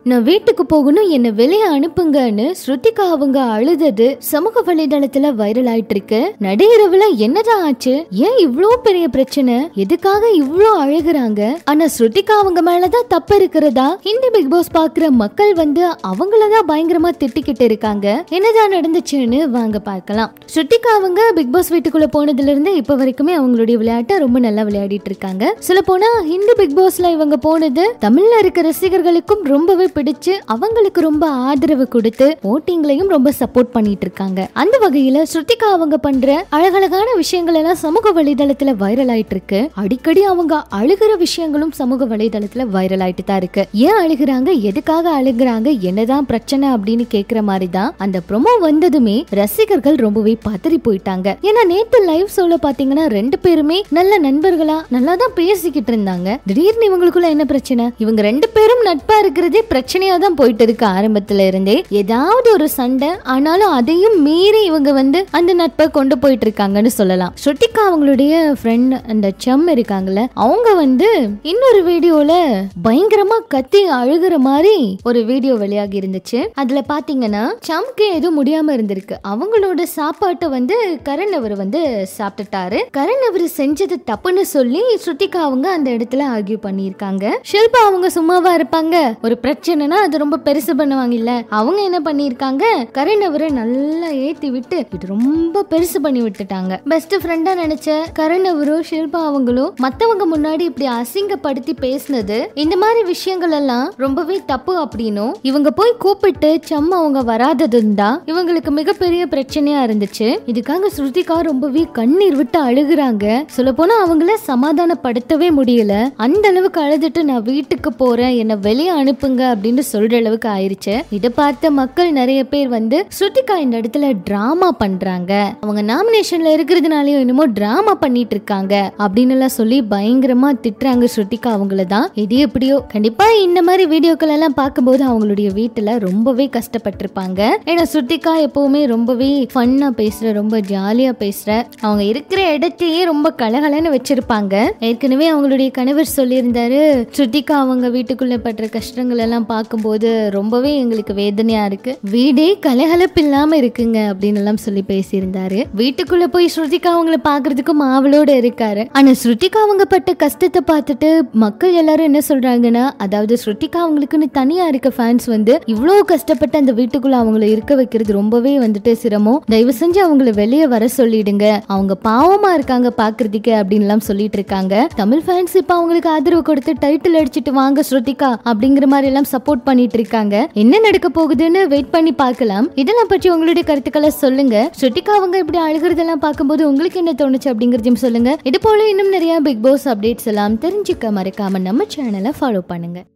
நான் வீட்டுக்கு போகணும் என்ன வெளியே அனுப்புங்கன்னு ஸ்ருதிகா அவங்க அழுதது சமூக வலைதளத்துல வைரல் ஆயிட்டு இருக்கு நடுஇரவுல என்னதான் ஆச்சு ஏன் இவ்ளோ பெரிய பிரச்சனை எதுக்காக இவ்ளோ அழுகுறாங்க ஆனா ஸ்ருதிகா அவங்க மேலதான் தப்பு இருக்கிறதா ஹிந்தி பிக் பாஸ் பாக்குற மக்கள் வந்து அவங்களதான் பயங்கரமா திட்டிக்கிட்டு இருக்காங்க என்னதான் நடந்துச்சுன்னு வாங்க பார்க்கலாம் ஸ்ருதிகா அவங்க பிக் பாஸ் வீட்டுக்குள்ள போனதுல இருந்து இப்ப வரைக்குமே அவங்களுடைய விளையாட்டை ரொம்ப நல்லா விளையாடிட்டு இருக்காங்க சொல்ல போனா ஹிந்தி பிக் பாஸ்ல இவங்க போனது தமிழ்ல இருக்க ரசிகர்களுக்கும் ரொம்பவே பிடிச்சு அவங்களுக்கு ரொம்ப ஆதரவு கொடுத்து ஓட்டிங்லையும் ரொம்ப சப்போர்ட் பண்ணிட்டு இருக்காங்க அந்த வகையில ஸ்ருதிகா அவங்க பண்ற அழகழகான விஷயங்கள் எல்லாம் சமூக வலைதளத்துல வைரல் ஆயிட்டு இருக்கு அடிக்கடி அவங்க அழுகிற விஷயங்களும் சமூக வலைதளத்துல வைரல் ஆயிட்டு தான் இருக்கு ஏன் அழுகுறாங்க எதுக்காக அழுகுறாங்க என்னதான் பிரச்சனை அப்படின்னு கேக்குற மாதிரி தான் அந்த ப்ரோமோ வந்ததுமே ரசிகர்கள் ரொம்பவே பதறி போயிட்டாங்க ஏன்னா நேத்து லைவ் ஷோல பாத்தீங்கன்னா ரெண்டு பேருமே நல்ல நண்பர்களா நல்லா தான் பேசிக்கிட்டு இருந்தாங்க திடீர்னு இவங்களுக்குள்ள என்ன பிரச்சனை இவங்க ரெண்டு பேரும் நட்பா இருக்கிறதே பிரச்சனையா தான் போயிட்டு இருக்கு ஆரம்பத்துல இருந்தே ஏதாவது ஒரு சண்டை ஆனாலும் அதையும் மீறி இவங்க வந்து அந்த நட்பை கொண்டு போயிட்டு இருக்காங்கன்னு சொல்லலாம் ஸ்ருதிகா அவங்களுடைய ஃப்ரெண்ட் அந்த செம் இருக்காங்கல்ல அவங்க வந்து இன்னொரு வீடியோல பயங்கரமா கத்தி அழுகுற மாதிரி ஒரு வீடியோ வெளியாகி இருந்துச்சு அதுல பாத்தீங்கன்னா சம்க்கு எதுவும் முடியாம இருந்திருக்கு அவங்களோட சாப்பாட்டை வந்து கரண் அவர் வந்து சாப்பிட்டுட்டாரு கரண் அவர் செஞ்சது தப்புன்னு சொல்லி ஸ்ருதிகா அவங்க அந்த இடத்துல ஆர்கியூ பண்ணியிருக்காங்க ஷில்பா அவங்க சும்மாவா இருப்பாங்க ஒரு பிரச்சனைனா அது ரொம்ப பெருசு பண்ணுவாங்க இல்ல அவங்க என்ன பண்ணியிருக்காங்க கரண் அவரை நல்லா ஏத்தி விட்டு இது ரொம்ப பெருசு பண்ணி விட்டுட்டாங்க பெஸ்ட் ஃப்ரெண்டா நினைச்ச கரண் அவரும் ஷில்பா அவங்களும் மத்தவங்க முன்னாடி இப்படி அசிங்கப்படுத்தி பேசினது இந்த மாதிரி விஷயங்கள் எல்லாம் ரொம்பவே தப்பு அப்படின்னும் இவங்க போய் கூப்பிட்டு சம் அவங்க வராததும் தான் இவங்களுக்கு மிகப்பெரிய பிரச்சனையா இருந்துச்சு இதுக்காக ஸ்ருதிகா ரொம்பவே கண்ணீர் விட்டு அழுகுறாங்க சொல்ல போனா அவங்கள சமாதானப்படுத்தவே முடியல அந்த அளவுக்கு அழுதுட்டு நான் வீட்டுக்கு போறேன் என்ன வெளியே அனுப்புங்க அப்படின்னு சொல்ற அளவுக்கு ஆயிருச்சு இதை பார்த்த மக்கள் நிறைய பேர் வந்து ஸ்ருதிகா இந்த இடத்துல டிராமா பண்றாங்க அவங்க நாமினேஷன்ல இருக்கிறதுனாலயும் என்னமோ டிராமா பண்ணிட்டு இருக்காங்க அப்படின்னு எல்லாம் சொல்லி பயங்கரமா திட்டுறாங்க ஸ்ருதிகா அவங்கள தான் இது எப்படியோ கண்டிப்பா இந்த மாதிரி வீடியோக்கள் எல்லாம் பார்க்கும்போது அவங்களுடைய வீட்டுல ரொம்பவே கஷ்டப்பட்டிருப்பாங்க ஏன்னா ஸ்ருதிகா எப்பவுமே ரொம்பவே ஃபன்னா பேசுற ரொம்ப ஜாலியா பேசுற அவங்க இருக்கிற இடத்தையே ரொம்ப கலகலன்னு வச்சிருப்பாங்க ஏற்கனவே அவங்களுடைய கணவர் சொல்லியிருந்தாரு ஸ்ருதிகா அவங்க வீட்டுக்குள்ள படுற கஷ்டங்கள் எல்லாம் பார்க்கும்போது ரொம்பவே எங்களுக்கு வேதனையா இருக்கு வீடே கலகலப்பு இல்லாம இருக்குங்க அப்படின்னு எல்லாம் சொல்லி பேசியிருந்தாரு வீட்டுக்குள்ள போய் ஸ்ருதிகா அவங்கள பாக்குறதுக்கும் ஆவலோட இருக்காரு ஆனா ஸ்ருதிகா அவங்க பட்ட கஷ்டத்தை பார்த்துட்டு மக்கள் எல்லாரும் என்ன சொல்றாங்கன்னா அதாவது ஸ்ருதிகா அவங்களுக்குன்னு தனியா இருக்க ஃபேன்ஸ் வந்து இவ்வளவு கஷ்டப்பட்டு அந்த வீட்டுக்குள்ள அவங்கள இருக்க வைக்கிறது ரொம்பவே வந்துட்டு சிரமம் தயவு செஞ்சு அவங்கள வெளியே வர சொல்லிடுங்க அவங்க பாவமா இருக்காங்க பாக்குறதுக்கு அப்படின்னு எல்லாம் சொல்லிட்டு இருக்காங்க தமிழ் ஃபேன்ஸ் இப்ப அவங்களுக்கு ஆதரவு கொடுத்து டைட்டில் அடிச்சிட்டு வாங்க ஸ்ருதிகா அப்படிங்கிற மாதிரி எல்லாம் சப்போர்ட் பண்ணிட்டு இருக்காங்க என்ன நடக்க போகுதுன்னு வெயிட் பண்ணி பார்க்கலாம் இதெல்லாம் பற்றி உங்களுடைய கருத்துக்களை சொல்லுங்க ஸ்ருதிகா அவங்க இப்படி அழுகிறதெல்லாம் பார்க்கும்போது உங்களுக்கு என்ன தோணுச்சு அப்படிங்கறதையும் சொல்லுங்க இது போல இன்னும் நிறைய பிக் பாஸ் அப்டேட்ஸ் எல்லாம் தெரிஞ்சுக்க மறக்காம நம்ம சேனலை ஃபாலோ பண்ணுங்க